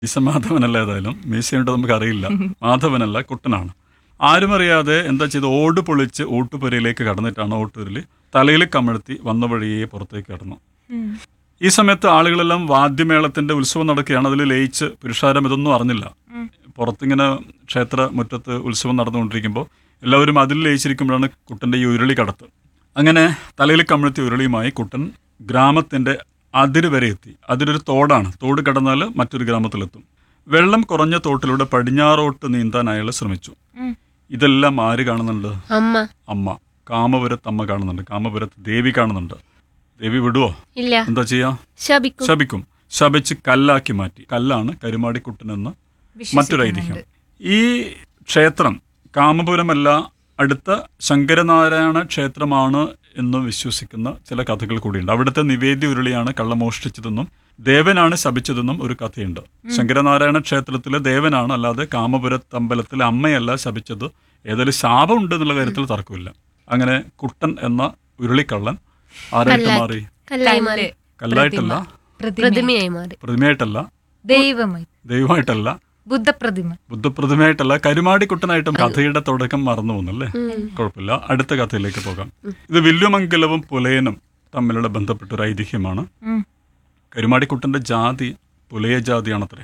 ഈസ മാധവനല്ല ഏതായാലും മീശയുണ്ട് നമുക്ക് അറിയില്ല മാധവനല്ല കുട്ടനാണ് ആരും അറിയാതെ എന്താ ചെയ്ത് ഓട് പൊളിച്ച് ഓട്ടുപുരയിലേക്ക് കടന്നിട്ടാണ് ഓട്ടൂരിൽ തലയിൽ കമഴ്ത്തി വന്ന വഴിയെ പുറത്തേക്ക് കടന്നു ഈ സമയത്ത് ആളുകളെല്ലാം വാദ്യമേളത്തിന്റെ ഉത്സവം നടക്കുകയാണ് അതിൽ ലയിച്ച് പുരുഷാരം ഇതൊന്നും അറിഞ്ഞില്ല പുറത്തിങ്ങനെ ക്ഷേത്ര മുറ്റത്ത് ഉത്സവം നടന്നുകൊണ്ടിരിക്കുമ്പോൾ എല്ലാവരും അതിൽ ലയിച്ചിരിക്കുമ്പോഴാണ് കുട്ടന്റെ ഈ ഉരുളി കടത്ത് അങ്ങനെ തലയിൽ കമഴ്ത്തിയ ഉരുളിയുമായി കുട്ടൻ ഗ്രാമത്തിന്റെ അതിര് വരെ എത്തി അതിലൊരു തോടാണ് തോട് കടന്നാൽ മറ്റൊരു ഗ്രാമത്തിലെത്തും വെള്ളം കുറഞ്ഞ തോട്ടിലൂടെ പടിഞ്ഞാറോട്ട് നീന്താൻ അയാൾ ശ്രമിച്ചു ഇതെല്ലാം ആര് കാണുന്നുണ്ട് അമ്മ അമ്മ കാമപുരത്ത് അമ്മ കാണുന്നുണ്ട് കാമപുരത്ത് ദേവി കാണുന്നുണ്ട് ദേവി വിടുവോ ഇല്ല എന്താ ചെയ്യാ ശപിക്കും ശപിക്കും ശപിച്ച് കല്ലാക്കി മാറ്റി കല്ലാണ് കരുമാടിക്കുട്ടനെന്ന് മറ്റൊരു ഐതിഹ്യം ഈ ക്ഷേത്രം കാമപുരമല്ല അടുത്ത ശങ്കരനാരായണ ക്ഷേത്രമാണ് എന്ന് വിശ്വസിക്കുന്ന ചില കഥകൾ കൂടിയുണ്ട് അവിടുത്തെ നിവേദ്യ ഉരുളിയാണ് കള്ളമോഷ്ടിച്ചതെന്നും ദേവനാണ് ശപിച്ചതെന്നും ഒരു കഥയുണ്ട് ശങ്കരനാരായണ ക്ഷേത്രത്തിലെ ദേവനാണ് അല്ലാതെ കാമപുരത്ത് അമ്പലത്തിലെ അമ്മയല്ല ശപിച്ചത് ഏതായാലും ശാപം ഉണ്ട് എന്നുള്ള കാര്യത്തിൽ തർക്കമില്ല അങ്ങനെ കുട്ടൻ എന്ന ഉരുളിക്കള്ളൻ ആരായിട്ട് മാറി കല്ലായി മാറി കല്ലായിട്ടല്ല പ്രതിമയായി മാറി പ്രതിമയായിട്ടല്ല ദൈവമായി ദൈവമായിട്ടല്ല ബുദ്ധപ്രതിമ ബുദ്ധപ്രതിമയായിട്ടല്ല കരുമാടിക്കുട്ടനായിട്ടും കഥയുടെ തുടക്കം മറന്നു പോകുന്നല്ലേ കുഴപ്പമില്ല അടുത്ത കഥയിലേക്ക് പോകാം ഇത് വില്ലുമംഗലവും പുലയനും തമ്മിലുള്ള ബന്ധപ്പെട്ട ഒരു ഐതിഹ്യമാണ് ഉം. കരുമാടിക്കുട്ടന്റെ ജാതി പുലയ ജാതിയാണത്രേ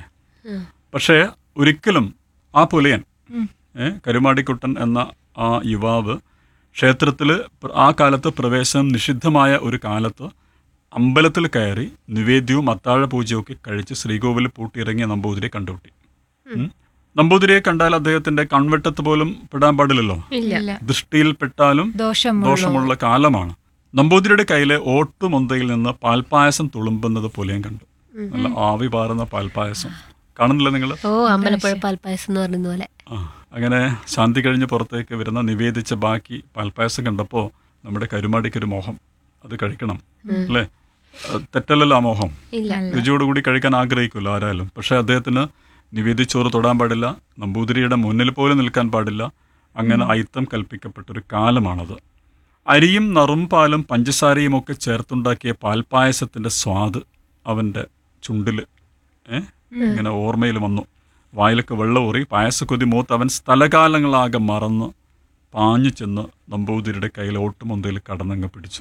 പക്ഷേ ഒരിക്കലും ആ പുലയൻ ഏ, കരുമാടിക്കുട്ടൻ എന്ന ആ യുവാവ് ക്ഷേത്രത്തിൽ ആ കാലത്ത് പ്രവേശനം നിഷിദ്ധമായ ഒരു കാലത്ത് അമ്പലത്തിൽ കയറി നിവേദ്യവും അത്താഴ പൂജയും ഒക്കെ കഴിച്ച് ശ്രീകോവിൽ പൂട്ടിയിറങ്ങിയ നമ്പൂതിരിയെ കണ്ടുപിട്ടി ഉം. നമ്പൂതിരിയെ കണ്ടാൽ അദ്ദേഹത്തിന്റെ കൺവെട്ടത്ത് പോലും പെടാൻ പാടില്ലല്ലോ ഇല്ല ദൃഷ്ടിയിൽപ്പെട്ടാലും ദോഷം ദോഷമുള്ള കാലമാണ് നമ്പൂതിരിയുടെ കയ്യിലെ ഓട്ടുമൊന്തയിൽ നിന്ന് പാൽപ്പായസം തുളുമ്പുന്നത് പോലെയും കണ്ടു നല്ല ആവി പാറുന്ന പാൽപ്പായസം കാണുന്നില്ല നിങ്ങൾ ഓ അമ്പലപ്പുഴ പാൽപ്പായസം എന്ന് പറയുന്ന പോലെ ആ അങ്ങനെ ശാന്തി കഴിഞ്ഞ് പുറത്തേക്ക് വരുന്ന നിവേദിച്ച ബാക്കി പാൽപ്പായസം കണ്ടപ്പോൾ നമ്മുടെ കരുമാടിക്കൊരു മോഹം അത് കഴിക്കണം അല്ലേ അത് തെറ്റല്ലല്ലോ ആ മോഹം ഇല്ല രുചിയോടുകൂടി കഴിക്കാൻ ആഗ്രഹിക്കുമല്ലോ ആരായാലും പക്ഷെ അദ്ദേഹത്തിന് നിവേദിച്ചോറ് തൊടാൻ പാടില്ല നമ്പൂതിരിയുടെ മുന്നിൽ പോലും നിൽക്കാൻ പാടില്ല അങ്ങനെ അയിത്തം കൽപ്പിക്കപ്പെട്ടൊരു കാലമാണത് അരിയും നറും പാലും പഞ്ചസാരയും ഒക്കെ ചേർത്തുണ്ടാക്കിയ പാൽപ്പായസത്തിന്റെ സ്വാദ് അവന്റെ ചുണ്ടിൽ ഏ ഇങ്ങനെ ഓർമ്മയിൽ വന്നു വായിലൊക്കെ വെള്ളം ഊറി പായസക്കൊതി മൂത്ത് അവൻ സ്ഥലകാലങ്ങളാകെ മറന്ന് പാഞ്ഞു ചെന്ന് നമ്പൂതിരിയുടെ കയ്യിൽ ഓട്ടുമൊന്തയിൽ കടന്നങ്ങ് പിടിച്ചു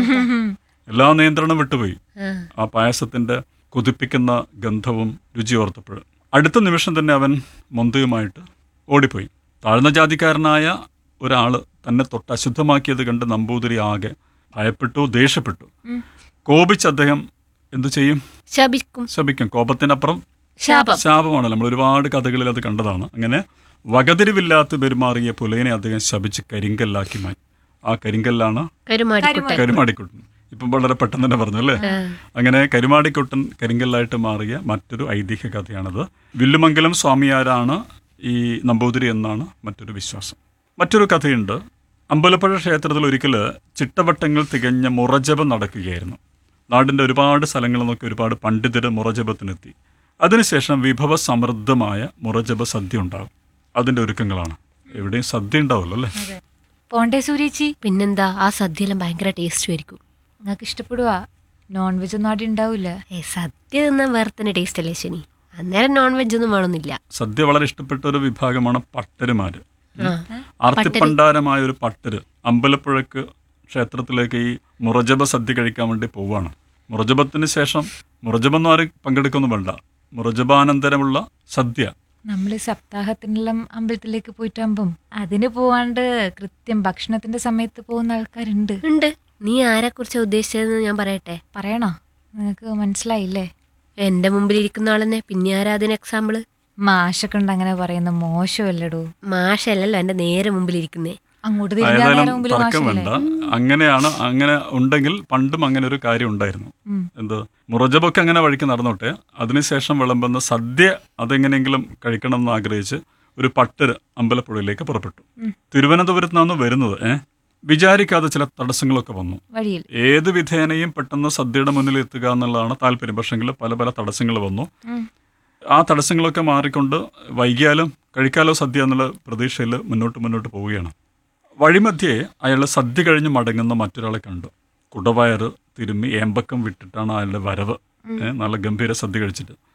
എല്ലാ നിയന്ത്രണം വിട്ടുപോയി ആ. ആ പായസത്തിന്റെ കൊതിപ്പിക്കുന്ന ഗന്ധവും രുചി ഓർത്തപ്പോൾ അടുത്ത നിമിഷം തന്നെ അവൻ മൊന്തയുമായിട്ട് ഓടിപ്പോയി താഴ്ന്ന ജാതിക്കാരനായ ഒരാള് തന്നെ തൊട്ട് അശുദ്ധമാക്കിയത് കണ്ട് നമ്പൂതിരി ആകെ ഭയപ്പെട്ടു ദേഷ്യപ്പെട്ടു കോപിച്ച് അദ്ദേഹം എന്തു ചെയ്യും ശപിക്കും ശപിക്കും കോപത്തിനപ്പുറം ശാപം ശാപമാണ് നമ്മൾ ഒരുപാട് കഥകളിൽ അത് കണ്ടതാണ് അങ്ങനെ വകതിരിവില്ലാത്ത പെരുമാറിയ പുലയനെ അദ്ദേഹം ശപിച്ച് കരിങ്കല്ലാക്കി മാറ്റി ആ കരിങ്കല്ലാണ് കരുമാടിക്കുട്ടൻ കരുമാടിക്കുട്ടൻ ഇപ്പം വളരെ പെട്ടെന്ന് തന്നെ പറഞ്ഞു അല്ലേ അങ്ങനെ കരുമാടിക്കുട്ടൻ കരിങ്കല്ലായിട്ട് മാറിയ മറ്റൊരു ഐതിഹ്യ കഥയാണത് വില്ലുമംഗലം സ്വാമിയാരാണ് ഈ നമ്പൂതിരി എന്നാണ് മറ്റൊരു വിശ്വാസം മറ്റൊരു കഥയുണ്ട് അമ്പലപ്പുഴ ക്ഷേത്രത്തിൽ ഒരിക്കൽ ചിട്ടവട്ടങ്ങൾ തികഞ്ഞ മുറജപം നടക്കുകയായിരുന്നു നാടിൻ്റെ ഒരുപാട് സ്ഥലങ്ങളിൽ നിന്നൊക്കെ ഒരുപാട് പണ്ഡിതർ മുറജപത്തിനെത്തി അതിനുശേഷം വിഭവ സമൃദ്ധമായ മുറജപ സദ്യ ഉണ്ടാകും അതിൻ്റെ ഒരുക്കങ്ങളാണ് എവിടെയും സദ്യ ഉണ്ടാവുമല്ലോ അല്ലേ പോണ്ടേ സൂര്യേച്ചി പിന്നെന്താ ആ സദ്യയെല്ലാം ഭയങ്കര ടേസ്റ്റ് ആയിരിക്കും നിങ്ങൾക്ക് ഇഷ്ടപ്പെടുവാ നോൺ വെജ് ഒന്നും അവിടെ ഉണ്ടാവില്ല ഏ സദ്യ തിന്നാൻ വേറെ തന്നെ ടേസ്റ്റ് അല്ലേ ശനി അന്നേരം നോൺ വെജ് ഒന്നും വേണമെന്നില്ല സദ്യ വളരെ ഇഷ്ടപ്പെട്ട ഒരു വിഭാഗമാണ് പട്ടരുമാര് ആ. ആർത്തിപ്പണ്ടാരമായ ഒരു പട്ടര് അമ്പലപ്പുഴക്ക് ക്ഷേത്രത്തിലേക്ക് ഈ മുറജപ സദ്യ കഴിക്കാൻ വേണ്ടി പോവാണ് മുറജപത്തിന് ശേഷം മുറജപം ആരും പങ്കെടുക്കൊന്നും വേണ്ട മുറജപാനന്തരമുള്ള സദ്യ നമ്മൾ സപ്താഹത്തിനെല്ലാം അമ്പലത്തിലേക്ക് പോയിട്ടാകുമ്പം അതിന് പോവാണ്ട് കൃത്യം ഭക്ഷണത്തിന്റെ സമയത്ത് പോകുന്ന ആൾക്കാരുണ്ട് ഉണ്ട് നീ ആരെ കുറിച്ചാ ഉദ്ദേശിച്ചതെന്ന് ഞാൻ പറയട്ടെ പറയണോ നിനക്ക് മനസ്സിലായില്ലേ എന്റെ മുമ്പിൽ ഇരിക്കുന്ന ആളെന്നെ പിന്നെ ആരാ അതിന് എക്സാമ്പിള് മാഷൊക്കെ ഉണ്ട് അങ്ങനെ പറയുന്ന മോശമല്ലടോ മാഷല്ലല്ലോ എന്റെ നേരെ മുമ്പിൽ ഇരിക്കുന്നേ അങ്ങോട്ട് തിരിഞ്ഞാൽ ഏതായാലും നേരെ മുമ്പിൽ തർക്കം മാഷല്ലേ വേണ്ട അങ്ങനെയാണ് അങ്ങനെ ഉണ്ടെങ്കിൽ പണ്ടും അങ്ങനെ ഒരു കാര്യം ഉണ്ടായിരുന്നു ഉം. എന്ത് മുറജപൊക്കെ അങ്ങനെ വഴിക്ക് നടന്നോട്ടെ അതിനുശേഷം വിളമ്പുന്ന സദ്യ അതെങ്ങനെയെങ്കിലും കഴിക്കണം എന്ന് ആഗ്രഹിച്ച് ഒരു പട്ടര് അമ്പലപ്പുഴയിലേക്ക് പുറപ്പെട്ടു തിരുവനന്തപുരത്ത് നിന്നാണ് വരുന്നത് ഏഹ് വിചാരിക്കാതെ ചില തടസ്സങ്ങളൊക്കെ വന്നു വഴിയിൽ ഏത് വിധേനയും പെട്ടെന്ന് സദ്യയുടെ മുന്നിൽ എത്തുക എന്നുള്ളതാണ് താല്പര്യം പക്ഷെങ്കിൽ പല പല തടസ്സങ്ങൾ വന്നു ഉം. ആ തടസ്സങ്ങളൊക്കെ മാറിക്കൊണ്ട് വൈകിയാലും കഴിക്കാലോ സദ്യ എന്നുള്ള പ്രതീക്ഷയിൽ മുന്നോട്ട് മുന്നോട്ട് പോവുകയാണ് വഴിമധ്യേ അയാൾ സദ്യ കഴിഞ്ഞ് മടങ്ങുന്ന മറ്റൊരാളെ കണ്ടു കുടവയറ് തിരുമ്മി ഏമ്പക്കം വിട്ടിട്ടാണ് അയാളുടെ വരവ് ഏ, നല്ല ഗംഭീര സദ്യ കഴിച്ചിട്ട്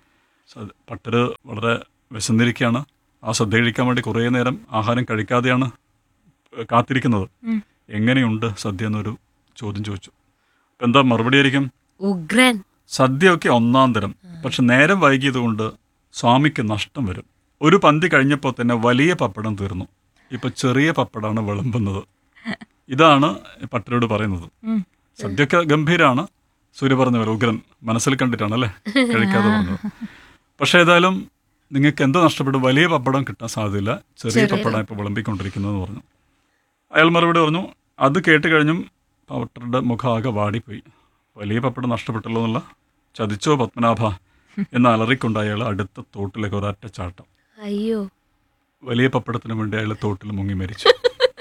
സ- പട്ടര് വളരെ വിശന്നിരിക്കുകയാണ് ആ സദ്യ കഴിക്കാൻ വേണ്ടി കുറേ നേരം ആഹാരം കഴിക്കാതെയാണ് കാത്തിരിക്കുന്നത് ഉം. എങ്ങനെയുണ്ട് സദ്യ എന്നൊരു ചോദ്യം ചോദിച്ചു അപ്പം എന്താ മറുപടി ആയിരിക്കും ഉഗ്രൻ സദ്യയൊക്കെ ഒന്നാം തരം പക്ഷെ നേരം വൈകിയത് കൊണ്ട് സ്വാമിക്ക് നഷ്ടം വരും ഒരു പന്തി കഴിഞ്ഞപ്പോൾ തന്നെ വലിയ പപ്പടം തീർന്നു ഇപ്പൊ ചെറിയ പപ്പടമാണ് വിളമ്പുന്നത് ഇതാണ് പട്ടരോട് പറയുന്നത് ഉം. സദ്യയൊക്കെ ഗംഭീരാണ് സൂര്യ പറഞ്ഞ പോലെ ഉഗ്രൻ മനസ്സിൽ കണ്ടിട്ടാണ് അല്ലേ കഴിക്കാതെ പറഞ്ഞത് പക്ഷെ ഏതായാലും നിങ്ങൾക്ക് എന്ത് നഷ്ടപ്പെടും വലിയ പപ്പടം കിട്ടാൻ സാധ്യതയില്ല ചെറിയ പപ്പടം ഇപ്പോൾ വിളമ്പിക്കൊണ്ടിരിക്കുന്നതെന്ന് പറഞ്ഞു അയാൾ മറുപടി പറഞ്ഞു അത് കേട്ട് കഴിഞ്ഞും പട്ടരുടെ മുഖം ആകെ വാടിപ്പോയി വലിയ പപ്പടം നഷ്ടപ്പെട്ടല്ലോ എന്നുള്ള ചതിച്ചോ പത്മനാഭ എന്ന് അലറിക്കൊണ്ട് അയാൾ അടുത്ത തോട്ടിലേക്ക് ഒരൊറ്റ ചാട്ടം അയ്യോ വലിയ പപ്പടത്തിന് വേണ്ടി അയാൾ തോട്ടിൽ മുങ്ങി മരിച്ചു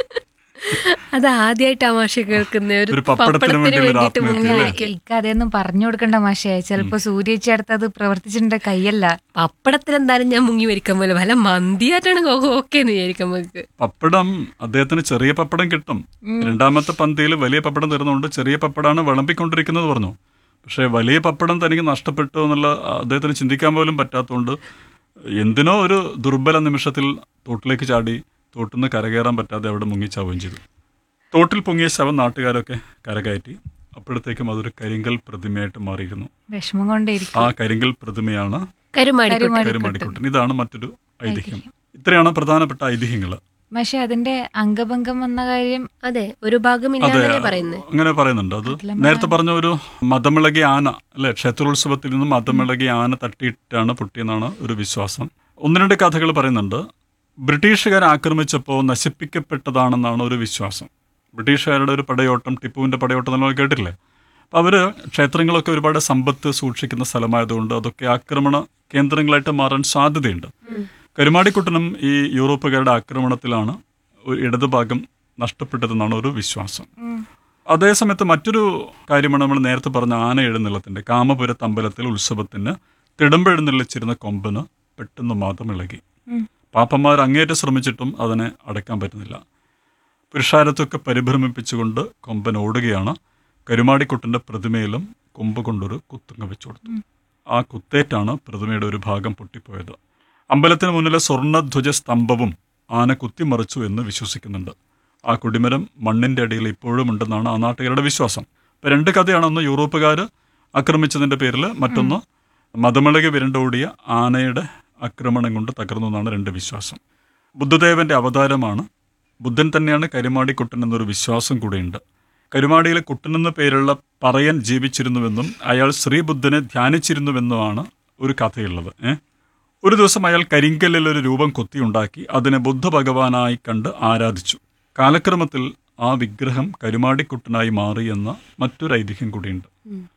അത് ആദ്യമായിട്ടാ മാഷ കേൾക്കുന്ന ഒരു ഒരു പപ്പടത്തിന് പപ്പടത്തിന് വേണ്ടിയുള്ള ഒരു വേണ്ടിയിട്ട് ആത്മഹത്യ മുങ്ങി അല്ലേ? മരിക്കൽ. ഈ കഥയൊന്നും പറഞ്ഞു കൊടുക്കണ്ട മാഷേ ചിലപ്പോ സൂര്യേച്ചി അടുത്തത് പ്രവർത്തിച്ചിട്ടുണ്ട് കൈയല്ല പപ്പടത്തിൽ എന്തായാലും ഞാൻ മുങ്ങി മരിക്കാൻ പോലെ വല്ല മന്തിയായിട്ടാണ് ഓക്കെ എന്ന് വിചാരിക്കാം നമുക്ക് പപ്പടം അദ്ദേഹത്തിന് ചെറിയ പപ്പടം കിട്ടും രണ്ടാമത്തെ പന്തിയിൽ വലിയ പപ്പടം തരുന്നുണ്ട് ചെറിയ പപ്പടമാണ് വിളമ്പിക്കൊണ്ടിരിക്കുന്നത് പറഞ്ഞു പക്ഷേ വലിയ പപ്പടം തനിക്ക് നഷ്ടപ്പെട്ടു എന്നുള്ള അദ്ദേഹത്തിന് ചിന്തിക്കാൻ പോലും പറ്റാത്തതുകൊണ്ട് എന്തിനോ ഒരു ദുർബല നിമിഷത്തിൽ തോട്ടിലേക്ക് ചാടി തോട്ടിൽ നിന്ന് കരകയറാൻ പറ്റാതെ അവിടെ മുങ്ങിച്ചാവുകയും ചെയ്തു തോട്ടിൽ പൊങ്ങിയ ശവം നാട്ടുകാരൊക്കെ കരകയറ്റി അപ്പോഴത്തേക്കും അതൊരു കരിങ്കൽ പ്രതിമയായിട്ട് മാറിയിരുന്നു വിഷമം കൊണ്ടേയിരിക്കും ആ കരിങ്കൽ പ്രതിമയാണ് കരുമാടി കരുമാടി. കരുമാടിക്കുട്ടൻ ഇതാണ് മറ്റൊരു ഐതിഹ്യം ഇത്രയാണ് പ്രധാനപ്പെട്ട ഐതിഹ്യങ്ങൾ പക്ഷെ അതിന്റെ അംഗഭംഗം വന്ന കാര്യം അതെ ഒരു ഭാഗം അതെ ഇല്ലാന്നല്ലേ പറയുന്നത് അങ്ങനെ പറയുന്നുണ്ട് അത് നേരത്തെ പറഞ്ഞ ഒരു മതമിളകിയ ആന അല്ലെ ക്ഷേത്രോത്സവത്തിൽ നിന്നും മതമിളകിയ ആന തട്ടിയിട്ടാണ് പൊട്ടിയെന്നാണ് ഒരു വിശ്വാസം ഒന്ന് രണ്ട് കഥകൾ പറയുന്നുണ്ട് ബ്രിട്ടീഷുകാർ ആക്രമിച്ചപ്പോൾ നശിപ്പിക്കപ്പെട്ടതാണെന്നാണ് ഒരു വിശ്വാസം ബ്രിട്ടീഷുകാരുടെ ഒരു പടയോട്ടം ടിപ്പുവിന്റെ പടയോട്ടം നമ്മൾ കേട്ടില്ലേ അപ്പോൾ അവർ ക്ഷേത്രങ്ങളൊക്കെ ഒരുപാട് സമ്പത്ത് സൂക്ഷിക്കുന്ന സ്ഥലമായതുകൊണ്ട് അതൊക്കെ ആക്രമണ കേന്ദ്രങ്ങളായിട്ട് മാറാൻ സാധ്യതയുണ്ട് കരുമാടിക്കുട്ടനും ഈ യൂറോപ്പുകാരുടെ ആക്രമണത്തിലാണ് ഒരു ഇടതുഭാഗം നഷ്ടപ്പെട്ടതെന്നാണ് ഒരു വിശ്വാസം അതേസമയത്ത് മറ്റൊരു കാര്യമാണ് നമ്മൾ നേരത്തെ പറഞ്ഞ ആന എഴുന്നള്ളത്തിൻ്റെ കാമപുരത്ത് അമ്പലത്തിൽ ഉത്സവത്തിന് തിടമ്പെഴുന്നള്ളിച്ചിരുന്ന കൊമ്പന് പെട്ടെന്ന് മാത്രം ഇളകി പാപ്പന്മാർ അങ്ങേറ്റം ശ്രമിച്ചിട്ടും അതിനെ അടയ്ക്കാൻ പറ്റുന്നില്ല പുരുഷാരത്തൊക്കെ പരിഭ്രമിപ്പിച്ചുകൊണ്ട് കൊമ്പൻ ഓടുകയാണ് കരുമാടിക്കുട്ടൻ്റെ പ്രതിമയിലും കൊമ്പ് കൊണ്ടൊരു കുത്തുങ്ങ വെച്ചു കൊടുത്തു ആ കുത്തേറ്റാണ് പ്രതിമയുടെ ഒരു ഭാഗം പൊട്ടിപ്പോയത് അമ്പലത്തിന് മുന്നിലെ സ്വർണ്ണധ്വജ സ്തംഭവും ആന കുത്തിമറിച്ചു എന്ന് വിശ്വസിക്കുന്നുണ്ട് ആ കുടിമരം മണ്ണിൻ്റെ അടിയിൽ ഇപ്പോഴും ഉണ്ടെന്നാണ് ആ നാട്ടുകാരുടെ വിശ്വാസം ഇപ്പം രണ്ട് കഥയാണ് ഒന്ന് യൂറോപ്പുകാർ ആക്രമിച്ചതിൻ്റെ പേരിൽ മറ്റൊന്ന് മതമിളകി വിരണ്ടോടിയ ആനയുടെ ആക്രമണം കൊണ്ട് തകർന്നു എന്നാണ് രണ്ട് വിശ്വാസം ബുദ്ധദേവന്റെ അവതാരമാണ് ബുദ്ധൻ തന്നെയാണ് കരുമാടി കുട്ടൻ എന്നൊരു വിശ്വാസം കൂടെയുണ്ട് കരുമാടിയിലെ കുട്ടൻ എന്ന പേരുള്ള പറയൻ ജീവിച്ചിരുന്നുവെന്നും അയാൾ ശ്രീബുദ്ധനെ ധ്യാനിച്ചിരുന്നുവെന്നുമാണ് ഒരു കഥയുള്ളത് ഏ ഒരു ദിവസം അയാൾ കരിങ്കല്ലിൽ ഒരു രൂപം കൊത്തിയുണ്ടാക്കി അതിനെ ബുദ്ധ ഭഗവാനായി കണ്ട് ആരാധിച്ചു കാലക്രമത്തിൽ ആ വിഗ്രഹം കരുമാടിക്കുട്ടനായി മാറി എന്ന മറ്റൊരു ഐതിഹ്യം കൂടിയുണ്ട്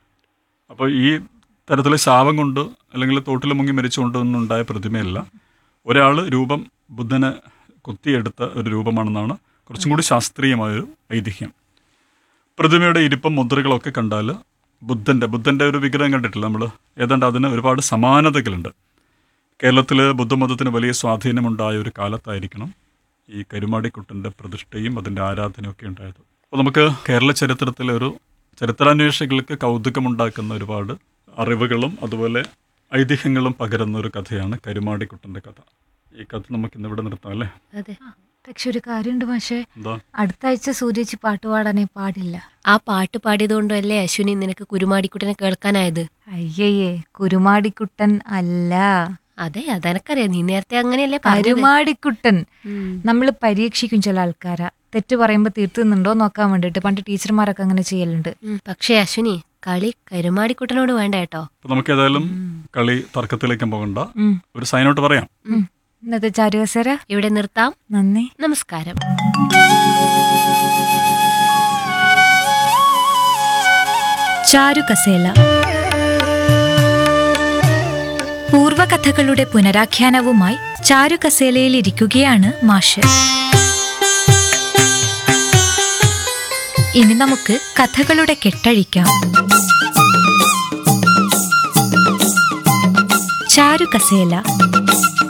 അപ്പോൾ ഈ തരത്തിലെ ശാപം കൊണ്ട് അല്ലെങ്കിൽ തോട്ടിൽ മുങ്ങി മരിച്ചുകൊണ്ട് ഒന്നുണ്ടായ പ്രതിമയല്ല ഒരാൾ രൂപം ബുദ്ധനെ കൊത്തിയെടുത്ത ഒരു രൂപമാണെന്നാണ് കുറച്ചും കൂടി ശാസ്ത്രീയമായൊരു ഐതിഹ്യം പ്രതിമയുടെ ഇരിപ്പം മുദ്രകളൊക്കെ കണ്ടാൽ ബുദ്ധൻ്റെ ബുദ്ധൻ്റെ ഒരു വിഗ്രഹം കണ്ടിട്ടില്ല നമ്മൾ ഏതാണ്ട് അതിന് ഒരുപാട് സമാനതകളുണ്ട് കേരളത്തിൽ ബുദ്ധമതത്തിന് വലിയ സ്വാധീനമുണ്ടായ ഒരു കാലത്തായിരിക്കണം ഈ കരുമാടിക്കുട്ടൻ്റെ പ്രതിഷ്ഠയും അതിൻ്റെ ആരാധനയും ഒക്കെ ഉണ്ടായത് അപ്പോൾ നമുക്ക് കേരള ചരിത്രത്തിലെ ഒരു ചരിത്രാന്വേഷികൾക്ക് കൗതുകമുണ്ടാക്കുന്ന ഒരുപാട് അറിവുകളും അതുപോലെ ഐതിഹ്യങ്ങളും പകരുന്ന ഒരു കഥയാണ് കരുമാടിക്കുട്ടൻ്റെ കഥ ഈ കഥ നമുക്ക് ഇന്ന് ഇവിടെ നിർത്താം അല്ലേ അതെ പക്ഷെ ഒരു കാര്യമുണ്ട് മാഷേ എന്താ അടുത്ത ആഴ്ച സൂര്യേച്ചി പാട്ട് പാടാനേ പാടില്ല ആ പാട്ട് പാടിയതുകൊണ്ടല്ലേ അശ്വിനി നിനക്ക് കുരുമാടിക്കുട്ടനെ കേൾക്കാനായത് അയ്യയ്യേ കുരുമാടിക്കുട്ടൻ അല്ല അതെ അതെനക്കറിയാം നീ നേരത്തെ അങ്ങനെയല്ലേ പറഞ്ഞത് കരുമാടിക്കുട്ടൻ ഉം. നമ്മൾ പരീക്ഷിക്കും ചില ആൾക്കാരാ തെറ്റ് പറയുമ്പോൾ തീർത്തുന്നുണ്ടോ നോക്കാൻ വേണ്ടിയിട്ട് പണ്ട് ടീച്ചർമാരൊക്കെ അങ്ങനെ ചെയ്യലുണ്ട് ഉം. പക്ഷേ അശ്വിനി കളി കരുമാടിക്കുട്ടനോട് വേണ്ട കേട്ടോ അപ്പോൾ നമുക്ക് ഏതായാലും കളി തർക്കത്തിലേക്കും പോകണ്ട ഉം. ഒരു സൈനോട്ട് പറയാം ഉം. ഇന്നത്തെ ചാരുവസര ഇവിടെ നിർത്താം നന്ദി നമസ്കാരം ചാരുകസേല പൂർവകഥകളുടെ പുനരാഖ്യാനവുമായി ചാരുകസേലയിൽ ഇരിക്കുകയാണ് മാഷ് ഇനി നമുക്ക് കഥകളുടെ കെട്ടഴിക്കാം ചാരുകസേല